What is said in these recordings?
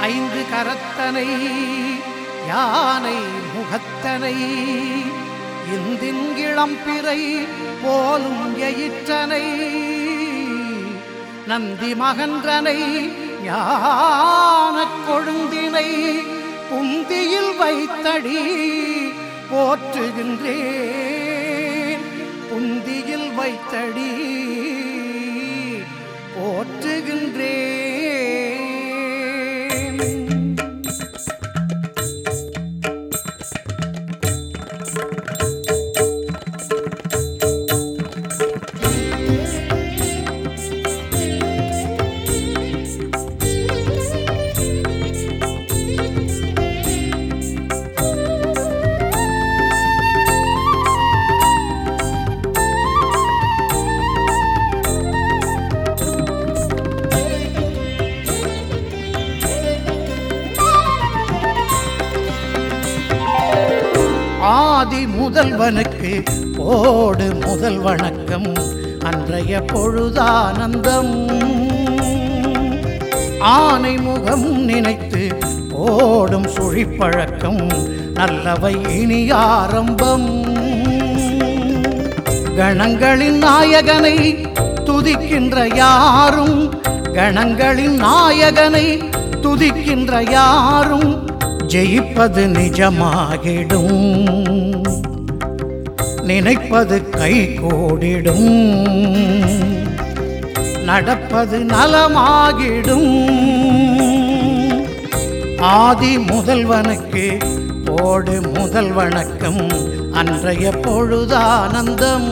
ஐந்து கரத்தனை யானை முகத்தனை இந்தின் இளம்பிறை போலும் எயிற்றனை நந்தி மகன்றனை ஞானக் கொழுந்தினை புந்தியில் வைத்தடி போற்றுகின்றேன் புந்தியில் வைத்தடி போற்றுகின்றேன் ஆதி முதல்வனுக்கு போடு முதல் வணக்கம் அன்றைய பொழுதானந்தம் ஆனை முகம் நினைத்து போடும் சுழிப்பழக்கம் நல்லவை இனி ஆரம்பம் கணங்களின் நாயகனை துதிக்கின்ற யாரும் கணங்களின் நாயகனை துதிக்கின்ற யாரும் ஜெயிப்பது நிஜமாகிடும் நினைப்பது கை கூடிடும் நடப்பது நலமாகிடும் ஆதி முதல்வனுக்கு போடு முதல் வணக்கம் அன்றைய பொழுதானந்தம்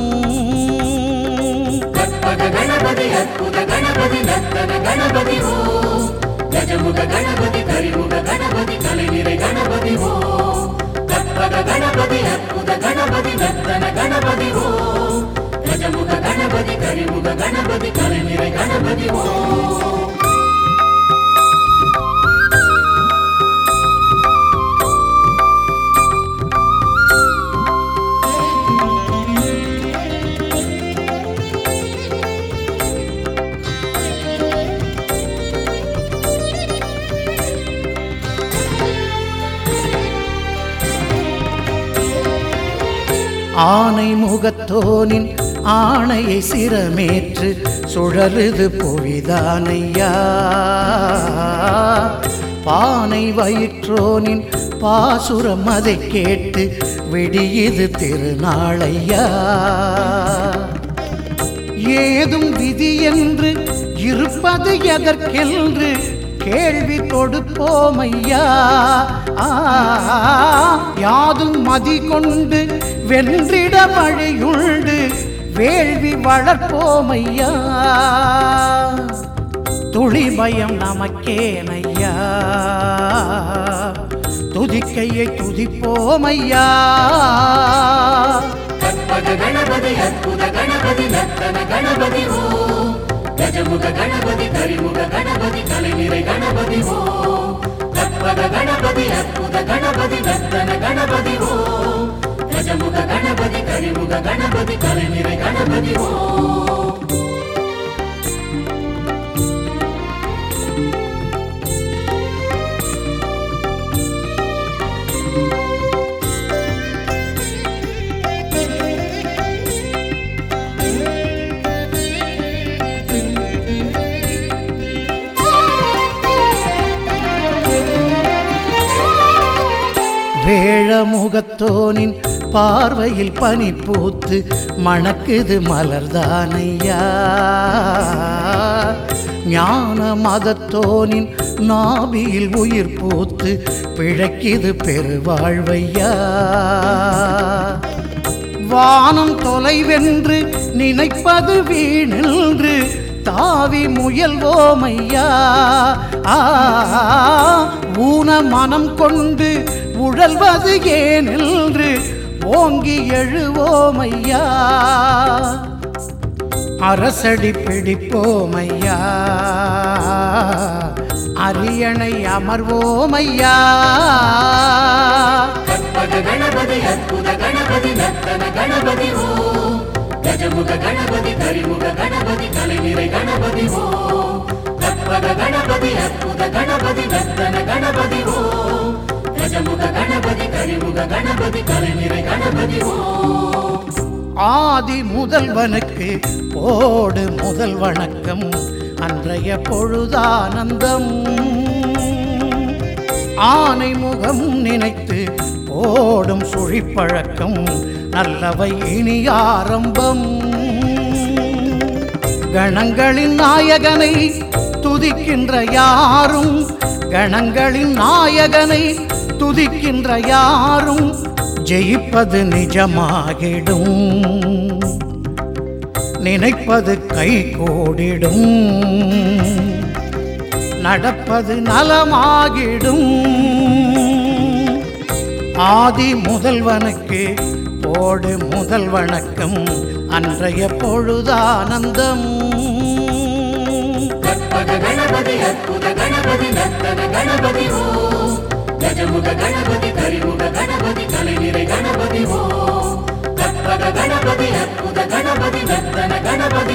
கற்பக கணபதி அற்புத கணபதி நர்த்தன கணபதி ஓ கஜமுக கணபதி கரிமுக கணபதி கலைநிறை கணபதி ஓ கற்பக கணபதி அற்புத கணபதி நர்த்தன கணபதி ஓ கஜமுக கணபதி கரிமுக கணபதி கலைநிறை கணபதி ஓ ஆனை முகத்தோனின் ஆணையை சிரமேற்று சுழலுது புவிதானையா பானை வயிற்றோனின் பாசுரம் அதை கேட்டு விடியுது திருநாளையா ஏதும் விதி என்று இருப்பது எதற்கென்று கேள்வி தொடுப்போம் ஐயா ஆ, யாதும் மதி கொண்டு வென்றிட வழியுண்டு வேள்வி வளர்ப்போம் ஐயா துளி பயம் நமக்கேனையா துதிக்கையை துதிப்போம் ஐயா கற்பக கணபதி அற்புத கணபதி நர்த்தன கணபதி ஓ கஜமுக கணபதி கரிமுக கணபதி கலைநிறை கணபதி ஓ கற்பக கணபதி அற்புத கணபதி நர்த்தன கணபதி ஓ கஜமுக கணபதி கரிமுக கணபதி கலைநிறை கணபதி ஓ வேழமுகத்தோனின் பார்வையில் பனி பூத்து மணக்குது மலர்தானையா ஞான மதத்தோனின் நாபியில் உயிர் பூத்து பிழைக்குது பெருவாழ்வையா வானம் தொலைவென்று நினைப்பது வீணின்று தாவி முயல்வோமையா ஆ, ஊன மனம் கொண்டு உழல்வது ஏனென்று ஓங்கி எழுவோமையா அரசடி பிடிப்போமையா அரியணை அமர்வோமையா கற்பக கணபதி அற்புத கணபதி நர்த்தன கணபதி ஓ கஜமுக கணபதி கரிமுக கணபதி கலைநிறை கணபதி ஓ கற்பக கணபதி அற்புத கணபதி கணபதி நர்த்தன கணபதி ஓம் கஜமுக கணபதி கரிமுக கணபதி கலைநிறை கணபதி ஓம் ஆதி முதல்வனுக்கு போடு முதல் வணக்கம் அன்றைய பொழுதானந்தம் ஆனை முகம் நினைத்து போடும் சுழிப்பழக்கம் நல்லவை இனி ஆரம்பம் கணங்களின் நாயகனை துதிக்கின்ற யாரும் கணங்களின் நாயகனை துதிக்கின்ற யாரும் ஜெயிப்பது நிஜமாகிடும் நினைப்பது கை கூடிடும் நடப்பது நலமாகிடும் ஆதி முதல்வனுக்கு போடு முதல் வணக்கம் அன்றைய பொழுதானந்தம் கற்பக கணபதி அற்புத கணபதி நர்த்தன கணபதி ஓம் கஜமுக கணபதி கரிமுக கணபதி கலைநிறை கணபதி ஓம் கற்பக கணபதி அற்புத கணபதி நர்த்தன கணபதி